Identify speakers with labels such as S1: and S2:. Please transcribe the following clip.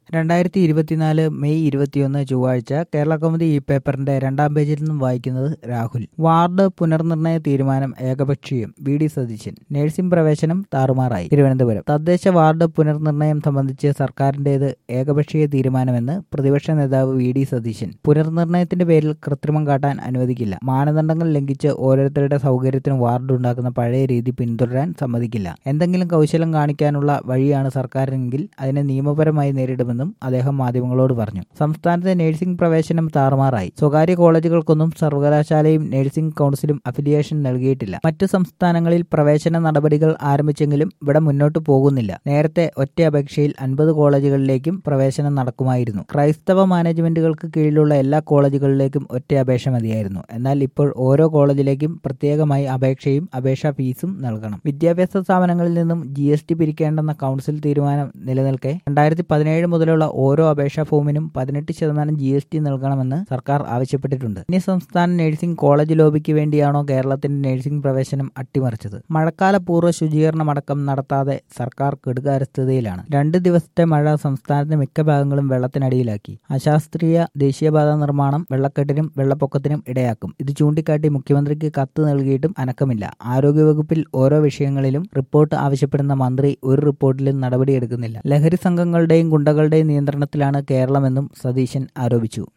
S1: രണ്ടായിരത്തി ഇരുപത്തിനാല് മെയ് ഇരുപത്തിയൊന്ന് ചൊവ്വാഴ്ച കേരള കൗമുദി ഈ പേപ്പറിന്റെ രണ്ടാം പേജിൽ നിന്നും വായിക്കുന്നത് രാഹുൽ വാർഡ് പുനർനിർണയ തീരുമാനം ഏകപക്ഷീയം വി ഡി സതീശൻ നഴ്സിംഗ് പ്രവേശനം താറുമാറായി തിരുവനന്തപുരം തദ്ദേശ വാർഡ് പുനർനിർണയം സംബന്ധിച്ച് സർക്കാരിന്റേത് ഏകപക്ഷീയ തീരുമാനമെന്ന് പ്രതിപക്ഷ നേതാവ് വി ഡി സതീശൻ പുനർനിർണയത്തിന്റെ പേരിൽ കൃത്രിമം കാട്ടാൻ അനുവദിക്കില്ല മാനദണ്ഡങ്ങൾ ലംഘിച്ച് ഓരോരുത്തരുടെ സൗകര്യത്തിന് വാർഡ് ഉണ്ടാക്കുന്ന പഴയ രീതി പിന്തുടരാൻ സമ്മതിക്കില്ല എന്തെങ്കിലും കൗശലം കാണിക്കാനുള്ള വഴിയാണ് സർക്കാരിനെങ്കിൽ അതിനെ നിയമപരമായി നേരിടുമെന്നും അദ്ദേഹം മാധ്യമങ്ങളോട് പറഞ്ഞു സംസ്ഥാനത്തെ നഴ്സിംഗ് പ്രവേശനം താറുമാറായി സ്വകാര്യ കോളേജുകൾക്കൊന്നും സർവകലാശാലയും നഴ്സിംഗ് കൌൺസിലും അഫിലിയേഷൻ നൽകിയിട്ടില്ല മറ്റു സംസ്ഥാനങ്ങളിൽ പ്രവേശന നടപടികൾ ആരംഭിച്ചെങ്കിലും ഇവിടെ മുന്നോട്ട് പോകുന്നില്ല നേരത്തെ ഒറ്റ അപേക്ഷയിൽ അൻപത് കോളേജുകളിലേക്കും പ്രവേശനം നടക്കുമായിരുന്നു ക്രൈസ്തവ മാനേജ്മെന്റുകൾക്ക് കീഴിലുള്ള എല്ലാ കോളേജുകളിലേക്കും ഒറ്റ അപേക്ഷ മതിയായിരുന്നു എന്നാൽ ഇപ്പോൾ ഓരോ കോളേജിലേക്കും പ്രത്യേകമായി അപേക്ഷയും അപേക്ഷാ ഫീസും നൽകണം വിദ്യാഭ്യാസ സ്ഥാപനങ്ങളിൽ നിന്നും ജി എസ് ടി പിരിക്കേണ്ടെന്ന കൌൺസിൽ തീരുമാനം നിലനിൽക്കെ രണ്ടായിരത്തി പതിനേഴ് മുതലുള്ള ഓരോ അപേക്ഷാ ഫോമിനും പതിനെട്ട് ശതമാനം ജി എസ് ടി നൽകണമെന്ന് സർക്കാർ ആവശ്യപ്പെട്ടിട്ടുണ്ട് അന്യ സംസ്ഥാന നഴ്സിംഗ് കോളേജ് ലോബിക്ക് വേണ്ടിയാണോ കേരളത്തിന്റെ നഴ്സിംഗ് പ്രവേശനം അട്ടിമറിച്ചത് മഴക്കാല പൂർവ്വ ശുചീകരണമടക്കം നടത്താതെ സർക്കാർ കെടുകാരസ്ഥതയിലാണ് രണ്ട് ദിവസത്തെ മഴ സംസ്ഥാനത്തെ മിക്ക ഭാഗങ്ങളും വെള്ളത്തിനടിയിലാക്കി അശാസ്ത്രീയ ദേശീയപാത നിർമ്മാണം വെള്ളക്കെട്ടിനും വെള്ളപ്പൊക്കത്തിനും ഇടയാക്കും ഇത് ചൂണ്ടിക്കാട്ടി മുഖ്യമന്ത്രിക്ക് കത്ത് നൽകിയിട്ടും അനക്കമില്ല ആരോഗ്യവകുപ്പിൽ ഓരോ വിഷയങ്ങളിലും റിപ്പോർട്ട് ആവശ്യപ്പെടുന്ന മന്ത്രി ഒരു റിപ്പോർട്ടിലും നടപടിയെടുക്കുന്നില്ല ലഹരി സംഘങ്ങളുടെയും ഗുണ്ടകളുടെയും നിയന്ത്രണത്തിലാണ് കേരളമെന്നും സതീശൻ ആരോപിച്ചു